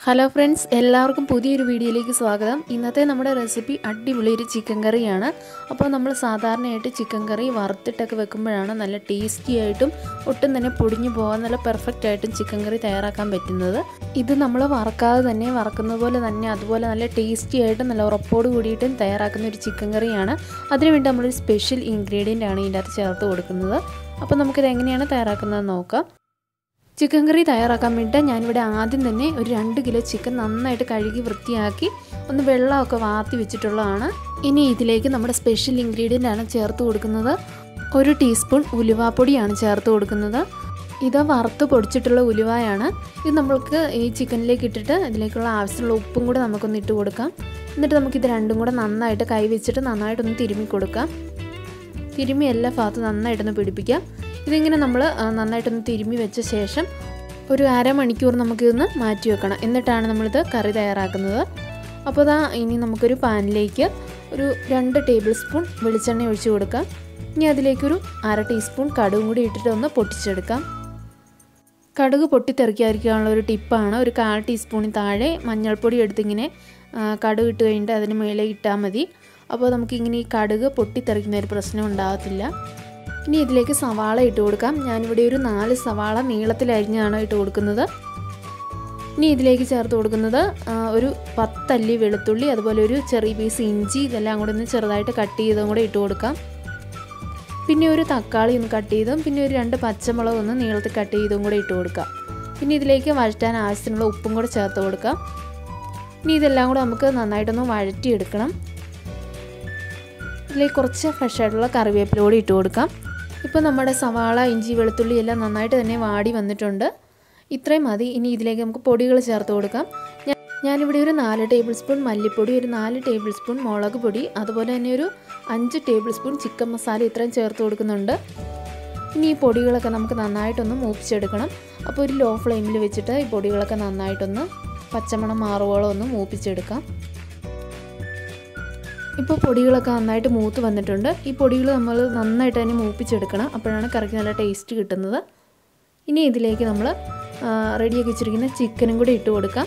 hello friends എല്ലാവർക്കും പുതിയൊരു വീഡിയോയിലേക്ക് സ്വാഗതം ഇന്നത്തെ നമ്മുടെ റെസിപ്പി അടിപൊളി ഒരു ചിക്കൻ കറിയാണ് അപ്പോൾ നമ്മൾ സാധാരണയായിട്ട് ചിക്കൻ കറി വറുത്തിട്ടൊക്കെ വെക്കുമ്പോഴാണ് നല്ല ടേസ്റ്റി ആയിട്ടും ഒട്ടും തന്നെ പൊടിഞ്ഞു പോകാൻ നല്ല പെർഫെക്റ്റ് ആയിട്ടും ചിക്കൻ കറി തയ്യാറാക്കാൻ പറ്റുന്നത് ഇത് നമ്മൾ വറക്കാതെ തന്നെ വറക്കുന്ന പോലെ തന്നെ അതുപോലെ നല്ല ടേസ്റ്റി ആയിട്ടും നല്ല ഉറപ്പോട് കൂടിയിട്ടും തയ്യാറാക്കുന്ന ഒരു ചിക്കൻ കറിയാണ് അതിനുവേണ്ടി നമ്മളൊരു സ്പെഷ്യൽ ഇൻഗ്രീഡിയൻ്റ് ആണ് ഇതിൻ്റെ അകത്ത് ചേർത്ത് കൊടുക്കുന്നത് അപ്പോൾ നമുക്കിത് എങ്ങനെയാണ് തയ്യാറാക്കുന്നത് നോക്കാം ചിക്കൻ കറി തയ്യാറാക്കാൻ വേണ്ടിയിട്ട് ഞാനിവിടെ ആദ്യം തന്നെ ഒരു രണ്ട് കിലോ ചിക്കൻ നന്നായിട്ട് കഴുകി വൃത്തിയാക്കി ഒന്ന് വെള്ളമൊക്കെ വാർത്തി വെച്ചിട്ടുള്ളതാണ് ഇനി ഇതിലേക്ക് നമ്മുടെ സ്പെഷ്യൽ ഇൻഗ്രീഡിയൻ്റ് ആണ് ചേർത്ത് കൊടുക്കുന്നത് ഒരു ടീസ്പൂൺ ഉലുവാപ്പൊടിയാണ് ചേർത്ത് കൊടുക്കുന്നത് ഇത് വറുത്ത് പൊടിച്ചിട്ടുള്ള ഉലുവായാണ് ഇത് നമ്മൾക്ക് ഈ ചിക്കനിലേക്ക് ഇട്ടിട്ട് ഇതിലേക്കുള്ള ആവശ്യമുള്ള ഉപ്പും കൂടെ നമുക്കൊന്ന് ഇട്ട് കൊടുക്കാം എന്നിട്ട് നമുക്കിത് രണ്ടും കൂടെ നന്നായിട്ട് കൈ വെച്ചിട്ട് നന്നായിട്ടൊന്ന് തിരുമ്മി കൊടുക്കാം തിരുമ്മി എല്ലാ ഭാഗത്തും നന്നായിട്ടൊന്ന് പിടിപ്പിക്കാം ഇതിങ്ങനെ നമ്മൾ നന്നായിട്ടൊന്ന് തിരുമ്മി വെച്ച ശേഷം ഒരു അരമണിക്കൂർ നമുക്കിതൊന്ന് മാറ്റി വെക്കണം എന്നിട്ടാണ് നമ്മളിത് കറി തയ്യാറാക്കുന്നത് അപ്പോൾ ഇതാ ഇനി നമുക്കൊരു പാനിലേക്ക് ഒരു രണ്ട് ടേബിൾ സ്പൂൺ വെളിച്ചെണ്ണ ഒഴിച്ച് കൊടുക്കാം ഇനി അതിലേക്കൊരു അര ടീസ്പൂൺ കടുകും കൂടി ഇട്ടിട്ട് ഒന്ന് പൊട്ടിച്ചെടുക്കാം കടുക് പൊട്ടിത്തെറിക്കാതിരിക്കാനുള്ള ഒരു ടിപ്പാണ് ഒരു കാൽ ടീസ്പൂണിന് താഴെ മഞ്ഞൾപ്പൊടി എടുത്തിങ്ങനെ കടുക് ഇട്ട് കഴിഞ്ഞിട്ട് അതിന് മേലെ ഇട്ടാൽ മതി അപ്പോൾ നമുക്കിങ്ങനെ ഈ കടുക് പൊട്ടിത്തെറിക്കുന്ന ഒരു പ്രശ്നം ഉണ്ടാകത്തില്ല ഇനി ഇതിലേക്ക് സവാള ഇട്ട് കൊടുക്കാം ഞാനിവിടെ ഒരു നാല് സവാള നീളത്തിലരിഞ്ഞാണ് ഇട്ട് കൊടുക്കുന്നത് ഇനി ഇതിലേക്ക് ചേർത്ത് കൊടുക്കുന്നത് ഒരു പത്തല്ലി വെളുത്തുള്ളി അതുപോലെ ഒരു ചെറിയ പീസ് ഇഞ്ചി ഇതെല്ലാം കൂടെ ഒന്ന് ചെറുതായിട്ട് കട്ട് ചെയ്തും കൂടെ ഇട്ട് കൊടുക്കാം പിന്നെ ഒരു തക്കാളി ഒന്ന് കട്ട് ചെയ്തും പിന്നെ ഒരു രണ്ട് പച്ചമുളക് ഒന്ന് നീളത്തിൽ കട്ട് ചെയ്തും കൂടെ ഇട്ട് കൊടുക്കാം പിന്നെ ഇതിലേക്ക് വഴറ്റാൻ ആവശ്യത്തിനുള്ള ഉപ്പും കൂടെ ചേർത്ത് കൊടുക്കാം ഇനി ഇതെല്ലാം കൂടെ നമുക്ക് നന്നായിട്ടൊന്ന് വഴറ്റിയെടുക്കണം ഇതിലേക്ക് കുറച്ച് ഫ്രഷ് ആയിട്ടുള്ള കറിവേപ്പില കൂടി ഇട്ട് കൊടുക്കാം ഇപ്പോൾ നമ്മുടെ സവാള ഇഞ്ചി വെളുത്തുള്ളി എല്ലാം നന്നായിട്ട് തന്നെ വാടി വന്നിട്ടുണ്ട് ഇത്രയും മതി ഇനി ഇതിലേക്ക് നമുക്ക് പൊടികൾ ചേർത്ത് കൊടുക്കാം ഞാനിവിടെ ഒരു നാല് ടേബിൾ സ്പൂൺ മല്ലിപ്പൊടി ഒരു നാല് ടേബിൾ സ്പൂൺ മുളക് പൊടി അതുപോലെ തന്നെ ഒരു അഞ്ച് ടേബിൾ സ്പൂൺ ചിക്കൻ മസാല ഇത്രയും ചേർത്ത് കൊടുക്കുന്നുണ്ട് ഇനി ഈ പൊടികളൊക്കെ നമുക്ക് നന്നായിട്ടൊന്ന് മൂപ്പിച്ചെടുക്കണം അപ്പോൾ ഒരു ലോ ഫ്ലെയിമിൽ വെച്ചിട്ട് ഈ പൊടികളൊക്കെ നന്നായിട്ടൊന്ന് പച്ചമണം മാറുവോളം ഒന്ന് മൂപ്പിച്ചെടുക്കാം ഇപ്പോൾ പൊടികളൊക്കെ നന്നായിട്ട് മൂത്ത് വന്നിട്ടുണ്ട് ഈ പൊടികൾ നമ്മൾ നന്നായിട്ട് തന്നെ മൂപ്പിച്ചെടുക്കണം അപ്പോഴാണ് കറിക്ക് നല്ല ടേസ്റ്റ് കിട്ടുന്നത് ഇനി ഇതിലേക്ക് നമ്മൾ റെഡിയാക്കി വെച്ചിരിക്കുന്ന ചിക്കനും കൂടി ഇട്ട് കൊടുക്കാം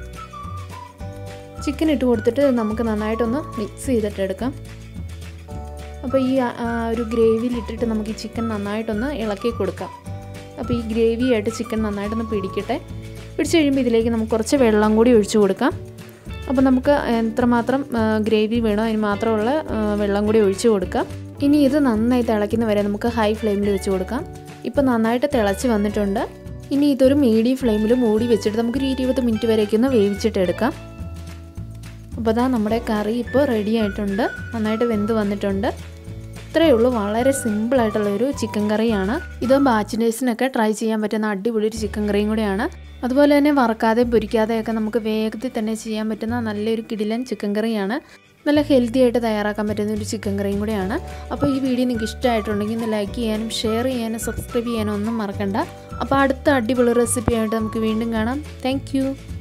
ചിക്കൻ ഇട്ട് കൊടുത്തിട്ട് നമുക്ക് നന്നായിട്ടൊന്ന് മിക്സ് ചെയ്തിട്ട് എടുക്കാം അപ്പോൾ ഈ ഒരു ഗ്രേവിയിൽ ഇട്ടിട്ട് നമുക്ക് ഈ ചിക്കൻ നന്നായിട്ടൊന്ന് ഇളക്കി കൊടുക്കാം അപ്പോൾ ഈ ഗ്രേവി ആയിട്ട് ചിക്കൻ നന്നായിട്ടൊന്ന് പിടിക്കട്ടെ പിടിച്ച് കഴിയുമ്പോൾ ഇതിലേക്ക് നമുക്ക് കുറച്ച് വെള്ളം കൂടി ഒഴിച്ചു കൊടുക്കാം അപ്പോൾ നമുക്ക് എത്രമാത്രം ഗ്രേവി വേണോ അതിന് മാത്രമുള്ള വെള്ളം കൂടി ഒഴിച്ച് കൊടുക്കാം ഇനി ഇത് നന്നായി തിളയ്ക്കുന്ന വരെ നമുക്ക് ഹൈ ഫ്ലെയിമിൽ വെച്ച് കൊടുക്കാം ഇപ്പോൾ നന്നായിട്ട് തിളച്ച് വന്നിട്ടുണ്ട് ഇനി ഇതൊരു മീഡിയം ഫ്ലെയിമിൽ മൂടി വെച്ചിട്ട് നമുക്കൊരു ഇരുപത് മിനിറ്റ് വരേക്ക് ഒന്ന് വേവിച്ചിട്ട് എടുക്കാം അപ്പോൾ അതാ നമ്മുടെ കറി ഇപ്പോൾ റെഡി ആയിട്ടുണ്ട് നന്നായിട്ട് വെന്ത് വന്നിട്ടുണ്ട് ഇത്രയേ ഉള്ളൂ വളരെ സിമ്പിളായിട്ടുള്ള ഒരു ചിക്കൻ കറിയാണ് ഇത് ബാച്ചിലേഴ്സിനൊക്കെ ട്രൈ ചെയ്യാൻ പറ്റുന്ന അടിപൊളി ഒരു ചിക്കൻ കറിയും കൂടിയാണ് അതുപോലെ തന്നെ വറക്കാതെ പൊരിക്കാതെയൊക്കെ നമുക്ക് വേഗത്തിൽ തന്നെ ചെയ്യാൻ പറ്റുന്ന നല്ലൊരു കിടിലൻ ചിക്കൻ കറിയാണ് നല്ല ഹെൽത്തി ആയിട്ട് തയ്യാറാക്കാൻ പറ്റുന്ന ഒരു ചിക്കൻ കറിയും കൂടിയാണ് അപ്പോൾ ഈ വീഡിയോ നിങ്ങൾക്ക് ഇഷ്ടമായിട്ടുണ്ടെങ്കിൽ ഒന്ന് ലൈക്ക് ചെയ്യാനും ഷെയർ ചെയ്യാനും സബ്സ്ക്രൈബ് ചെയ്യാനും ഒന്നും മറക്കണ്ട അപ്പോൾ അടുത്ത അടിപൊളി റെസിപ്പി ആയിട്ട് നമുക്ക് വീണ്ടും കാണാം താങ്ക്